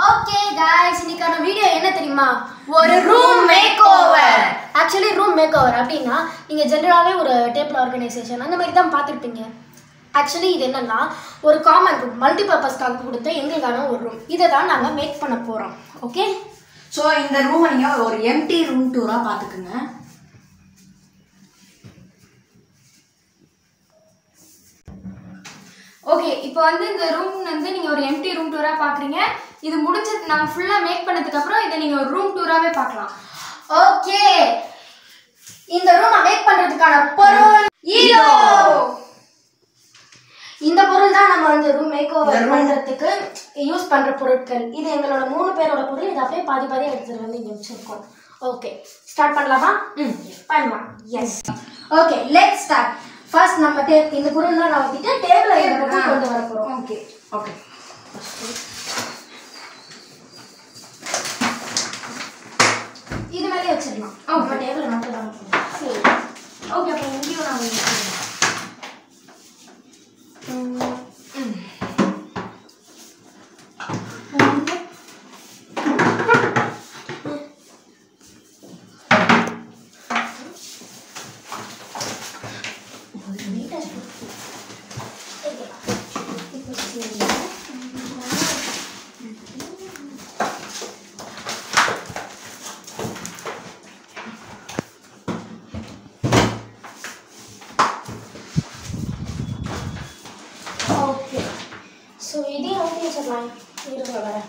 Okay guys இன்னைக்கான video என்ன தெரியுமா ஒரு room makeover actually room makeover அப்படின்னா நீங்கள் ஜென்ரலாகவே ஒரு டேபிள் ஆர்கனைசேஷன் அந்த மாதிரி தான் பார்த்துருப்பீங்க ஆக்சுவலி இது என்னன்னா ஒரு காமன் ரூம் மல்டி பர்பஸ்க்காக கொடுத்த எங்களுக்கான ஒரு ரூம் இதை தான் நாங்கள் மேக் பண்ண போகிறோம் ஓகே ஸோ இந்த ரூமை நீங்கள் ஒரு எம்டி ரூம் டூராக பார்த்துக்குங்க ஓகே இப்போ வந்து இந்த ரூம் வந்து நீங்கள் ஒரு எம்டி ரூம் டூராக பார்க்குறீங்க இது முடிஞ்சது நாங்கள் ஃபுல்லாக மேக் பண்ணதுக்கப்புறம் இதை நீங்கள் ஒரு ரூம் டூராகவே பார்க்கலாம் ஓகே இந்த ரூமை மேக் பண்ணுறதுக்கான பொருள் இதோ இந்த பொருள் தான் நம்ம வந்து ரூம் மேக் ஓவர் பண்ணுறதுக்கு யூஸ் பண்ணுற பொருட்கள் இது எங்களோட மூணு பேரோட பொருள் இது அப்படியே பாதி பாதி எடுத்துட்டு வந்து இங்கே வச்சிருக்கோம் ஓகே ஸ்டார்ட் பண்ணலாமா ம் பண்ணலாம் yes okay let start first நம்ம டே இந்த பொருள்லாம் நான் ஊற்றிட்டு டேபிளை கொண்டு வர போகிறோம் ஓகே ஓகே இது மேலே வச்சிடலாம் நம்ம டேபிள் மட்டும் தான் சரி ஓகே அப்போ இங்கேயும் நான் வச்சிடுறேன். ம், ம். வந்து ஓகே ஸோ இதையும் ஊற்றி வச்சிடலாம் இருங்க வரேன்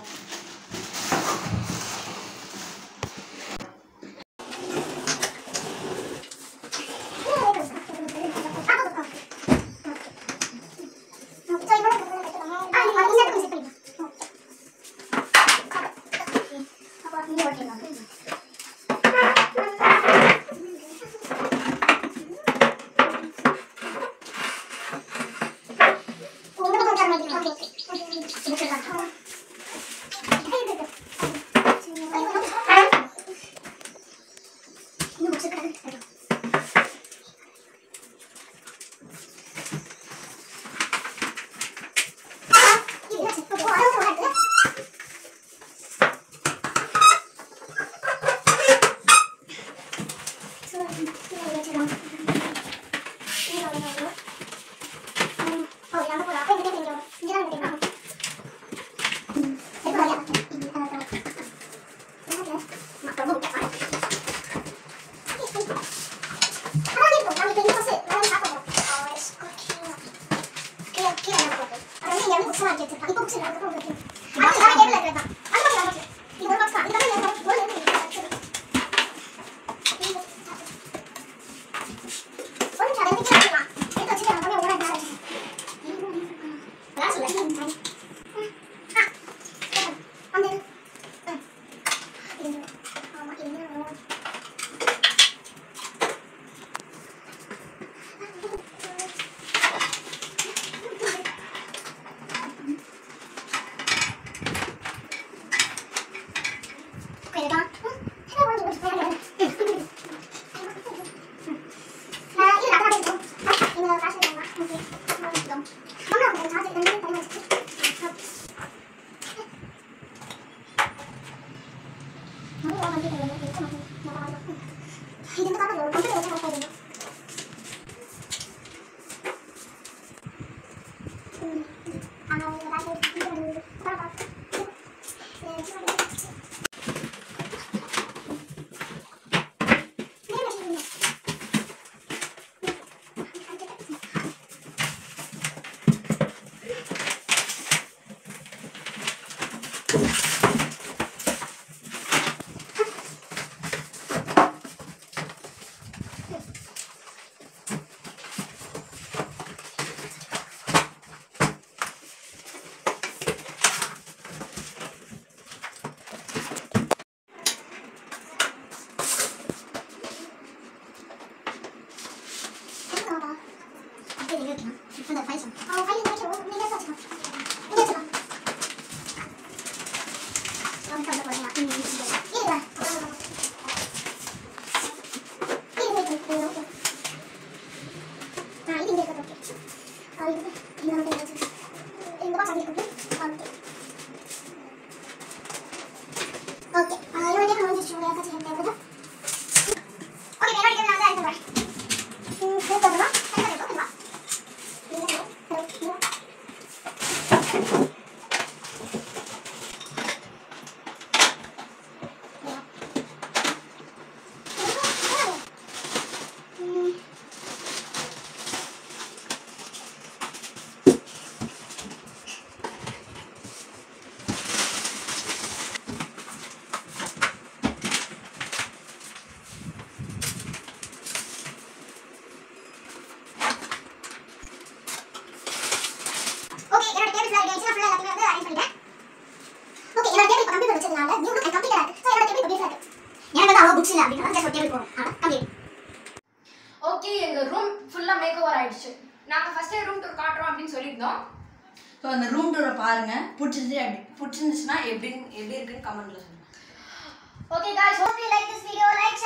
அப்படின்னு சொல்லியிருந்தோம் ஸோ அந்த ரூம் டூரை பாருங்க பிடிச்சிருந்துச்சு எப்படி பிடிச்சிருந்துச்சுன்னா எப்படி எப்படி இருக்குன்னு கமெண்ட்ல சொல்லுங்க okay guys hope you like this video like